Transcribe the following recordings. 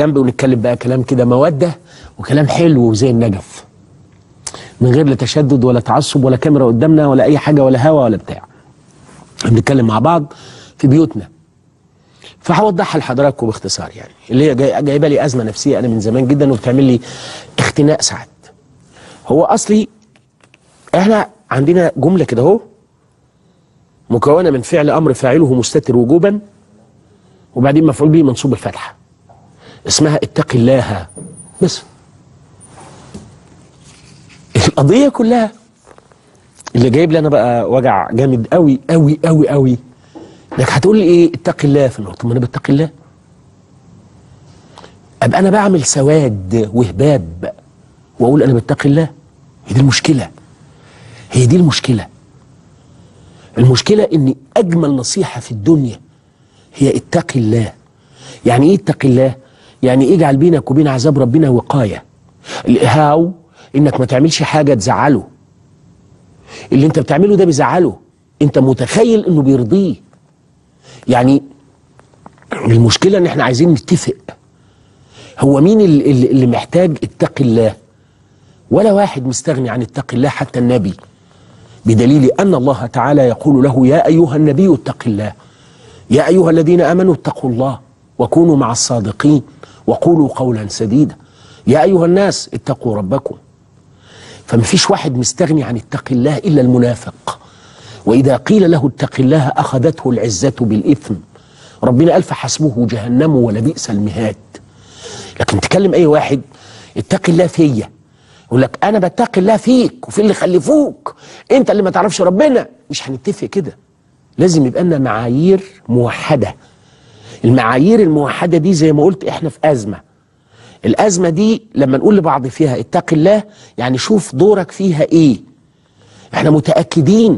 جنبي ونتكلم بقى كلام كده موده وكلام حلو زي النجف من غير لا تشدد ولا تعصب ولا كاميرا قدامنا ولا اي حاجه ولا هوا ولا بتاع بنتكلم مع بعض في بيوتنا فهوضحها لحضراتكم باختصار يعني اللي هي جاي- جايبه لي ازمه نفسيه انا من زمان جدا وبتعمل لي اختناق ساعات هو اصلي احنا عندنا جمله كده اهو مكونه من فعل امر فاعله مستتر وجوبا وبعدين مفعول به منصوب الفتحه اسمها اتق الله بس القضيه كلها اللي جايب لي انا بقى وجع جامد قوي قوي قوي قوي انك هتقول لي ايه اتق الله في النقطه ما انا بتقي الله ابقى انا بعمل سواد وهباب واقول انا بتقي الله هي دي المشكله هي دي المشكله المشكله ان اجمل نصيحه في الدنيا هي اتقي الله يعني ايه اتقي الله يعني اجعل بينك وبين عذاب ربنا وقايه الإهاو انك ما تعملش حاجه تزعله اللي انت بتعمله ده بيزعله انت متخيل انه بيرضيه يعني المشكله ان احنا عايزين نتفق هو مين اللي, اللي اللي محتاج اتقي الله ولا واحد مستغني عن اتقي الله حتى النبي بدليل ان الله تعالى يقول له يا ايها النبي اتق الله يا ايها الذين امنوا اتقوا الله وكونوا مع الصادقين وقولوا قولا سديدا يا ايها الناس اتقوا ربكم فمفيش واحد مستغني عن اتق الله الا المنافق واذا قيل له اتق الله اخذته العزه بالاثم ربنا قال فحسبه جهنم ولبئس المهاد لكن تكلم اي واحد اتق الله فيا يقول لك انا بتقي الله فيك وفي اللي خلفوك انت اللي ما تعرفش ربنا مش هنتفق كده لازم يبقى لنا معايير موحده المعايير الموحده دي زي ما قلت احنا في ازمه الازمه دي لما نقول لبعض فيها اتق الله يعني شوف دورك فيها ايه احنا متاكدين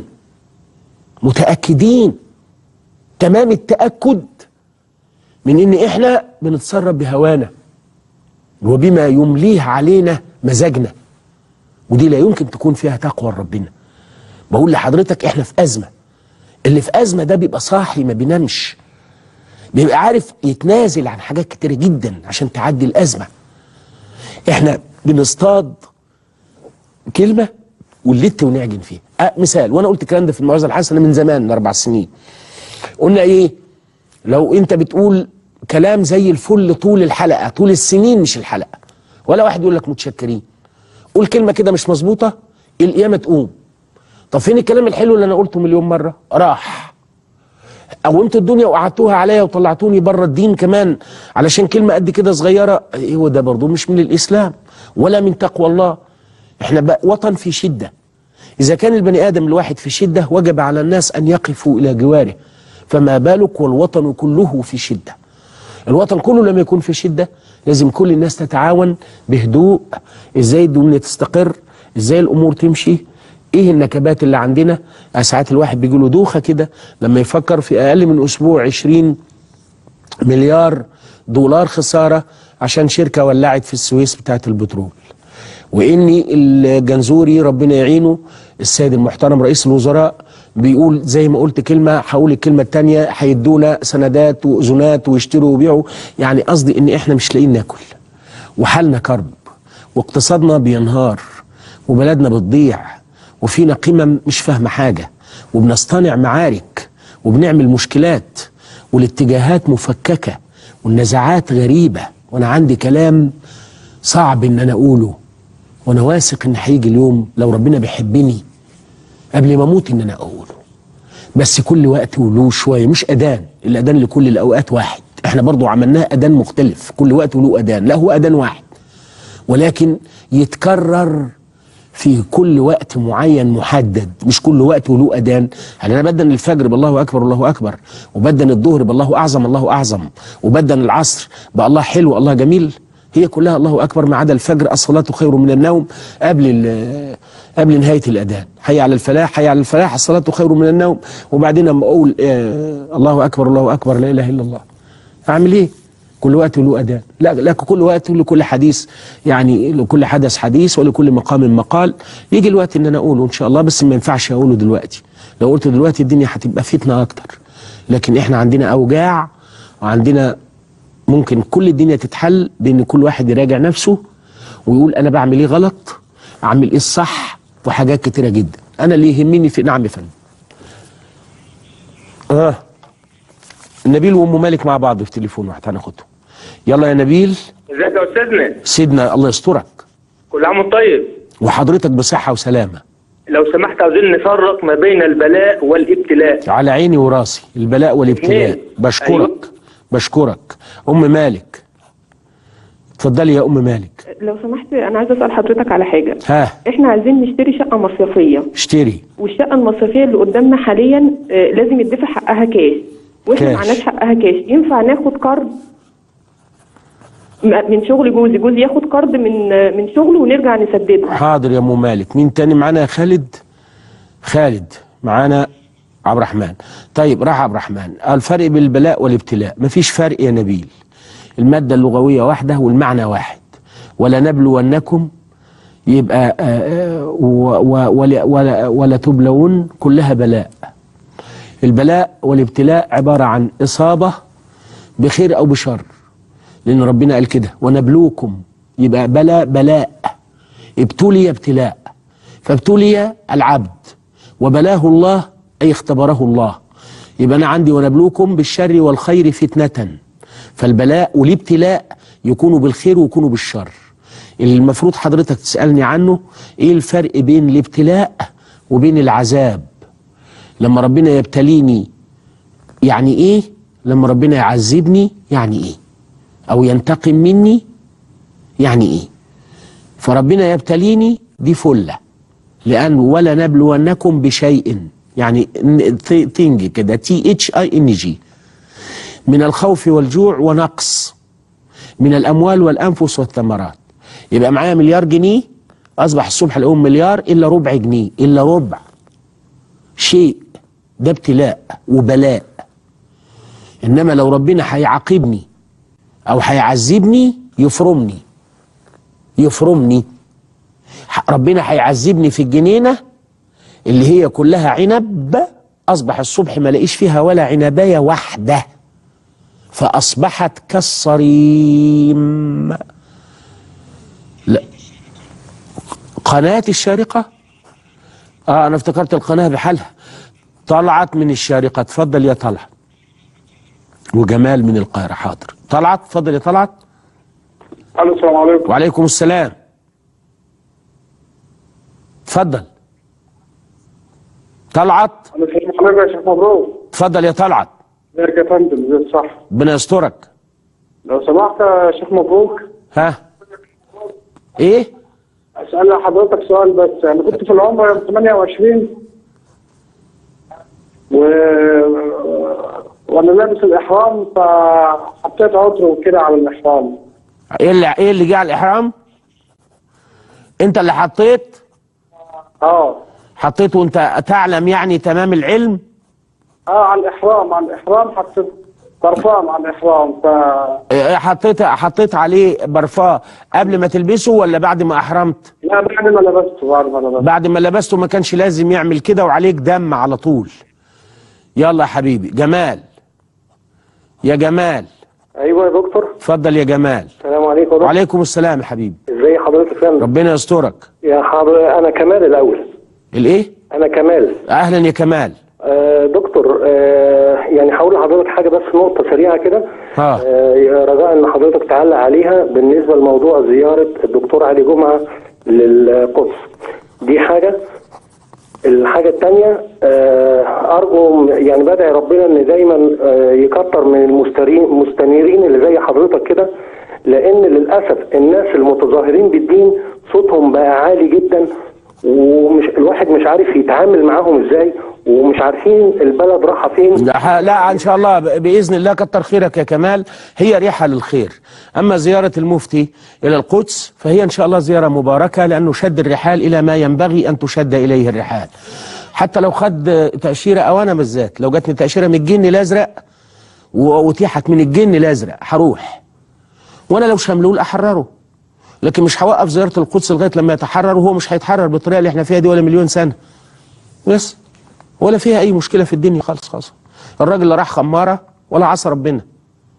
متاكدين تمام التاكد من ان احنا بنتصرف بهوانا وبما يمليه علينا مزاجنا ودي لا يمكن تكون فيها تقوى ربنا بقول لحضرتك احنا في ازمه اللي في ازمه ده بيبقى صاحي ما بينامش بيبقى عارف يتنازل عن حاجات كتيره جدا عشان تعدي الازمه احنا بنصطاد كلمه ونلت ونعجن فيها أه مثال وانا قلت الكلام ده في الموعظه الحسنه من زمان من اربع سنين قلنا ايه لو انت بتقول كلام زي الفل طول الحلقه طول السنين مش الحلقه ولا واحد يقول لك متشكرين قول كلمه كده مش مظبوطه القيامه تقوم طب فين الكلام الحلو اللي انا قلته مليون مره راح قومت الدنيا وقعدتوها عليا وطلعتوني بره الدين كمان علشان كلمه قد كده صغيره هو ده برضه مش من الاسلام ولا من تقوى الله احنا بقى وطن في شده اذا كان البني ادم الواحد في شده وجب على الناس ان يقفوا الى جواره فما بالك والوطن كله في شده الوطن كله لما يكون في شده لازم كل الناس تتعاون بهدوء ازاي الدنيا تستقر ازاي الامور تمشي ايه النكبات اللي عندنا ساعات الواحد بيجي له دوخه كده لما يفكر في اقل من اسبوع 20 مليار دولار خساره عشان شركه ولعت في السويس بتاعت البترول واني الجنزوري ربنا يعينه السيد المحترم رئيس الوزراء بيقول زي ما قلت كلمه هقول الكلمه الثانيه هيدونا سندات واذونات ويشتروا ويبيعوا يعني قصدي ان احنا مش لاقيين ناكل وحالنا كرب واقتصادنا بينهار وبلدنا بتضيع وفينا قمم مش فاهمه حاجه وبنصطنع معارك وبنعمل مشكلات والاتجاهات مفككه والنزاعات غريبه وانا عندي كلام صعب ان انا اقوله وانا واثق ان هيجي اليوم لو ربنا بيحبني قبل ما اموت ان انا اقوله بس كل وقت وله شويه مش اذان الاذان لكل الاوقات واحد احنا برضو عملناه اذان مختلف كل وقت وله اذان لا هو اذان واحد ولكن يتكرر في كل وقت معين محدد مش كل وقت وله اذان يعني انا بدن الفجر بالله اكبر الله اكبر وبدن الظهر بالله اعظم الله اعظم وبدن العصر بالله حلو الله جميل هي كلها الله اكبر ما عدا الفجر الصلاه خير من النوم قبل قبل نهايه الاذان حي على الفلاح حي على الفلاح الصلاه خير من النوم وبعدين اما اقول آه الله اكبر الله اكبر لا اله الا الله اعمل ايه كل وقت له اذان لا لا كل وقت لكل حديث يعني لكل حدث حديث ولكل مقام مقال يجي الوقت ان انا اقوله ان شاء الله بس ما ينفعش اقوله دلوقتي لو قلت دلوقتي الدنيا هتبقى فتنه اكتر لكن احنا عندنا اوجاع وعندنا ممكن كل الدنيا تتحل بان كل واحد يراجع نفسه ويقول انا بعمل ايه غلط اعمل ايه الصح وحاجات كتيره جدا انا اللي يهمني في نعم يا فندم اه نبيل وام مالك مع بعض في تليفون واحد هناخده يلا يا نبيل ازيك يا استاذنا سيدنا الله يسترك كل عام وانت طيب وحضرتك بصحه وسلامه لو سمحت عاوزين نفرق ما بين البلاء والابتلاء على عيني وراسي البلاء والابتلاء اثنين. بشكرك أيوة. بشكرك ام مالك اتفضلي يا ام مالك لو سمحت انا عايزه اسال حضرتك على حاجه ها احنا عايزين نشتري شقه مصيفيه اشتري والشقه المصيفيه اللي قدامنا حاليا آه، لازم يدفع حقها كاش واحنا كاش. معناش حقها كاش ينفع ناخد قرض م- من شغل جوزي جوزي ياخد قرض من آه، من شغله ونرجع نسدده حاضر يا ام مالك مين تاني معانا يا خالد خالد معانا عبد الرحمن طيب راح عبد الرحمن الفرق بين البلاء والابتلاء مفيش فرق يا نبيل المادة اللغوية واحدة والمعنى واحد ولا نبلونكم يبقى آه، آه، و- و- ولا, ولا, ولا تبلون كلها بلاء البلاء والابتلاء عبارة عن إصابة بخير أو بشر لأن ربنا قال كده ونبلوكم يبقى بلا بلاء ابتلي ابتلاء فابتلي العبد وبلاه الله أي اختبره الله يبقى أنا عندي ونبلوكم بالشر والخير فتنة فالبلاء والابتلاء يكونوا بالخير ويكونوا بالشر اللي المفروض حضرتك تسألني عنه ايه الفرق بين الابتلاء وبين العذاب لما ربنا يبتليني يعني ايه لما ربنا يعذبني يعني ايه او ينتقم مني يعني ايه فربنا يبتليني دي فله لان ولا نبلونكم بشيء يعني تنج كده تي اتش اي ان جي من الخوف والجوع ونقص من الاموال والانفس والثمرات يبقى معايا مليار جنيه اصبح الصبح الاقيهم مليار الا ربع جنيه الا ربع شيء ده ابتلاء وبلاء انما لو ربنا هيعاقبني او هيعذبني يفرمني يفرمني ح- ربنا هيعذبني في الجنينه اللي هي كلها عنب اصبح الصبح ما لاقيش فيها ولا عنبايه واحده فاصبحت كالصريم لا قناه الشارقه اه انا افتكرت القناه بحالها طلعت من الشارقه اتفضل يا طلعت وجمال من القاهره حاضر طلعت اتفضل يا طلعت الو السلام عليكم وعليكم السلام اتفضل طلعت الو السلام عليكم يا شيخ مبروك اتفضل يا طلعت ازيك يا فندم ازيك صح ربنا يسترك لو سمحت يا شيخ مبروك ها ايه اسال حضرتك سؤال بس انا كنت في العمره يوم 28 و وانا لابس الاحرام فحطيت عطر وكده على الاحرام ايه اللي ايه اللي جه على الاحرام انت اللي حطيت اه حطيت وانت تعلم يعني تمام العلم اه على الاحرام على الاحرام حطيت برفان على الاحرام ف إيه حطيت حطيت عليه برفاه قبل ما تلبسه ولا بعد ما احرمت لا بعد ما لبسته بعد ما لبسته بعد ما لبسته ما كانش لازم يعمل كده وعليك دم على طول يلا يا حبيبي جمال يا جمال ايوه يا دكتور اتفضل يا جمال السلام عليكم يا دكتور وعليكم السلام يا حبيبي ازي حضرتك يا فندم ربنا يسترك يا حضرتك انا كمال الاول الايه انا كمال اهلا يا كمال آه دكتور آه يعني هقول لحضرتك حاجه بس نقطه سريعه كده ها. آه رجاء ان حضرتك تعلق عليها بالنسبه لموضوع زياره الدكتور علي جمعه للقدس دي حاجه الحاجة التانية آه، أرجو يعني بدعي ربنا إن دايما آه، يكتر من المستنيرين المستنيرين اللي زي حضرتك كده لأن للأسف الناس المتظاهرين بالدين صوتهم بقى عالي جدا ومش الواحد مش عارف يتعامل معاهم إزاي ومش عارفين البلد رايحة فين لا لا ان شاء الله ب- باذن الله كتر خيرك يا كمال هي ريحه للخير اما زياره المفتي الى القدس فهي ان شاء الله زياره مباركه لانه شد الرحال الى ما ينبغي ان تشد اليه الرحال حتى لو خد تاشيره او انا بالذات لو جاتني تاشيره من الجن الازرق واتيحت من الجن الازرق هروح وانا لو شملول احرره لكن مش هوقف زياره القدس لغايه لما يتحرر وهو مش هيتحرر بالطريقه اللي احنا فيها دي ولا مليون سنه بس ولا فيها اي مشكله في الدنيا خالص خالص الراجل لا راح خماره ولا عصى ربنا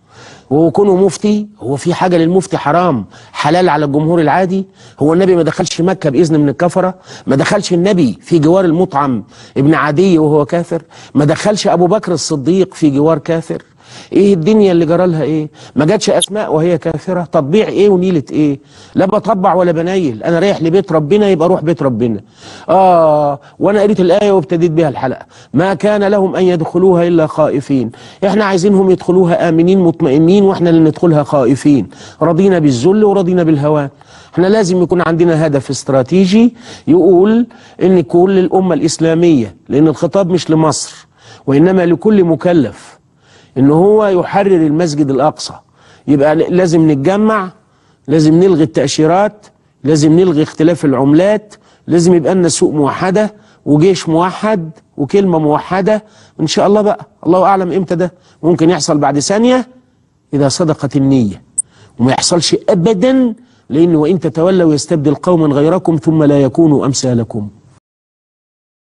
وهو كونه مفتي هو في حاجة للمفتي حرام حلال على الجمهور العادي هو النبي ما دخلش مكة بإذن من الكفرة ما دخلش النبي في جوار المطعم ابن عدي وهو كافر ما دخلش أبو بكر الصديق في جوار كافر ايه الدنيا اللي جرى لها ايه ما جاتش اسماء وهي كافره تطبيع ايه ونيله ايه لا بطبع ولا بنيل انا رايح لبيت ربنا يبقى اروح بيت ربنا اه وانا قريت الايه وابتديت بها الحلقه ما كان لهم ان يدخلوها الا خائفين احنا عايزينهم يدخلوها امنين مطمئنين واحنا اللي ندخلها خائفين رضينا بالذل ورضينا بالهوان احنا لازم يكون عندنا هدف استراتيجي يقول ان كل الامه الاسلاميه لان الخطاب مش لمصر وانما لكل مكلف ان هو يحرر المسجد الاقصى يبقى لازم نتجمع لازم نلغي التاشيرات لازم نلغي اختلاف العملات لازم يبقى لنا سوق موحده وجيش موحد وكلمه موحده ان شاء الله بقى الله اعلم امتى ده ممكن يحصل بعد ثانيه اذا صدقت النيه وما يحصلش ابدا لان وان تتولوا يستبدل قوما غيركم ثم لا يكونوا امثالكم